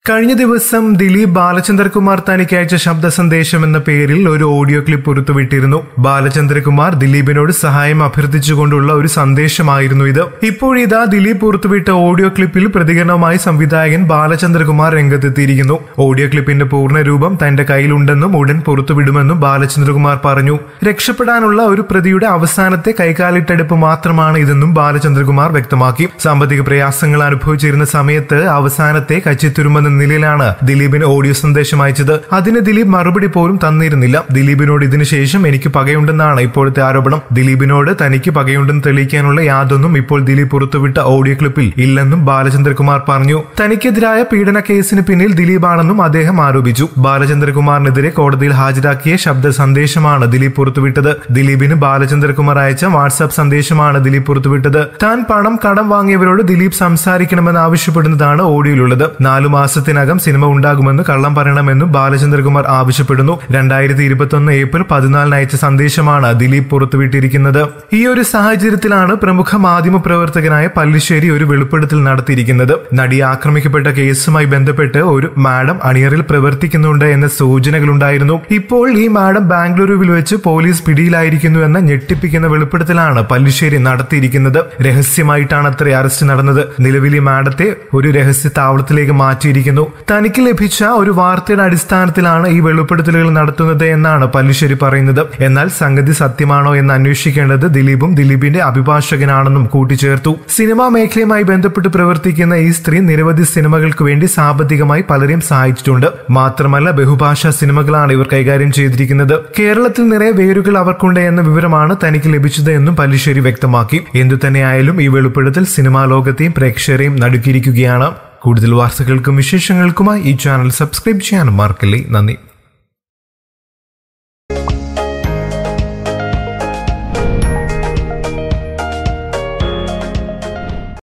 കഴിഞ്ഞ ദിവസം ദിലീപ് ബാലചന്ദ്രകുമാർ തനിക്ക് അയച്ച ശബ്ദ സന്ദേശം എന്ന പേരിൽ ഒരു ഓഡിയോ ക്ലിപ്പ് പുറത്തുവിട്ടിരുന്നു ബാലചന്ദ്രകുമാർ ദിലീപിനോട് സഹായം അഭ്യർത്ഥിച്ചുകൊണ്ടുള്ള ഒരു സന്ദേശമായിരുന്നു ഇത് ഇപ്പോഴിതാ ദിലീപ് പുറത്തുവിട്ട ഓഡിയോ ക്ലിപ്പിൽ പ്രതികരണവുമായി സംവിധായകൻ ബാലചന്ദ്രകുമാർ രംഗത്തെത്തിയിരിക്കുന്നു ഓഡിയോ ക്ലിപ്പിന്റെ പൂർണ്ണ രൂപം തന്റെ കയ്യിലുണ്ടെന്നും ഉടൻ പുറത്തുവിടുമെന്നും ബാലചന്ദ്രകുമാർ പറഞ്ഞു രക്ഷപ്പെടാനുള്ള ഒരു പ്രതിയുടെ അവസാനത്തെ കൈകാലിട്ടെടുപ്പ് മാത്രമാണ് ഇതെന്നും ബാലചന്ദ്രകുമാർ വ്യക്തമാക്കി സാമ്പത്തിക പ്രയാസങ്ങൾ അനുഭവിച്ചിരുന്ന സമയത്ത് അവസാനത്തെ കച്ചിത്തുരുമെന്ന നിലയിലാണ് ദിലീപിന് ഓഡിയോ സന്ദേശം അയച്ചത് അതിന് ദിലീപ് മറുപടി പോലും തന്നിരുന്നില്ല ദിലീപിനോട് ഇതിനുശേഷം എനിക്ക് പകയുണ്ടെന്നാണ് ഇപ്പോഴത്തെ ആരോപണം ദിലീപിനോട് തനിക്ക് പകയുണ്ടെന്ന് തെളിയിക്കാനുള്ള യാതൊന്നും ഇപ്പോൾ ദിലീപ് പുറത്തുവിട്ട ഓഡിയോ ക്ലിപ്പിൽ ഇല്ലെന്നും ബാലചന്ദ്രകുമാർ പറഞ്ഞു തനിക്കെതിരായ പീഡന കേസിന് പിന്നിൽ ദിലീപാണെന്നും അദ്ദേഹം ആരോപിച്ചു ബാലചന്ദ്രകുമാറിനെതിരെ കോടതിയിൽ ഹാജരാക്കിയ ശബ്ദ സന്ദേശമാണ് ദിലീപ് പുറത്തുവിട്ടത് ദിലീപിന് ബാലചന്ദ്രകുമാർ അയച്ച വാട്സാപ്പ് സന്ദേശമാണ് ദിലീപ് പുറത്തുവിട്ടത് താൻ പണം കടം വാങ്ങിയവരോട് ദിലീപ് സംസാരിക്കണമെന്ന് ആവശ്യപ്പെടുന്നതാണ് ഓഡിയോയിലുള്ളത് നാലു മാസത്തിനകം സിനിമ ഉണ്ടാകുമെന്ന് കള്ളം പറയണമെന്നും ബാലചന്ദ്രകുമാർ ആവശ്യപ്പെടുന്നു രണ്ടായിരത്തി ഇരുപത്തൊന്ന് ഏപ്രിൽ പതിനാലിന് അയച്ച സന്ദേശമാണ് ദിലീപ് പുറത്തുവിട്ടിരിക്കുന്നത് ഈ ഒരു സാഹചര്യത്തിലാണ് പ്രമുഖ മാധ്യമ പ്രവർത്തകനായ പല്ലിശ്ശേരി ഒരു വെളിപ്പെടുത്തൽ നടത്തിയിരിക്കുന്നത് നടി ആക്രമിക്കപ്പെട്ട കേസുമായി ബന്ധപ്പെട്ട് ഒരു മാഡം അണിയറിൽ പ്രവർത്തിക്കുന്നുണ്ട് എന്ന സൂചനകളുണ്ടായിരുന്നു ഇപ്പോൾ ഈ മാഡം ബാംഗ്ലൂരുവിൽ വെച്ച് പോലീസ് പിടിയിലായിരിക്കുന്നു എന്ന ഞെട്ടിപ്പിക്കുന്ന വെളിപ്പെടുത്തലാണ് പല്ലിശ്ശേരി നടത്തിയിരിക്കുന്നത് രഹസ്യമായിട്ടാണ് അത്ര അറസ്റ്റ് നടന്നത് നിലവിൽ ഈ മാഡത്തെ ഒരു രഹസ്യ താവളത്തിലേക്ക് മാറ്റിയിരിക്കുന്നു തനിക്ക് ലഭിച്ച ഒരു വാർത്തയുടെ അടിസ്ഥാനത്തിലാണ് ഈ വെളിപ്പെടുത്തലുകൾ നടത്തുന്നത് എന്നാണ് പല്ലിശ്ശേരി പറയുന്നത് എന്നാൽ സംഗതി സത്യമാണോ എന്ന് അന്വേഷിക്കേണ്ടത് ദിലീപും ദിലീപിന്റെ അഭിഭാഷകനാണെന്നും കൂട്ടിച്ചേർത്തു സിനിമാ മേഖലയുമായി ബന്ധപ്പെട്ട് പ്രവർത്തിക്കുന്ന ഈ സ്ത്രീ നിരവധി സിനിമകൾക്ക് വേണ്ടി സാമ്പത്തികമായി പലരെയും സഹായിച്ചിട്ടുണ്ട് മാത്രമല്ല ബഹുഭാഷാ സിനിമകളാണ് ഇവർ കൈകാര്യം ചെയ്തിരിക്കുന്നത് കേരളത്തിൽ നിറയെ വേരുകൾ അവർക്കുണ്ട് എന്ന വിവരമാണ് തനിക്ക് ലഭിച്ചത് എന്നും പല്ലിശ്ശേരി വ്യക്തമാക്കി എന്തു തന്നെയായാലും ഈ വെളിപ്പെടുത്തൽ സിനിമാ ലോകത്തെയും പ്രേക്ഷകരെയും നടുക്കിയിരിക്കുകയാണ് കൂടുതൽ വാർത്തകൾക്കും വിശേഷങ്ങൾക്കുമായി ഈ ചാനൽ സബ്സ്ക്രൈബ് ചെയ്യാനും മറക്കല്ലേ നന്ദി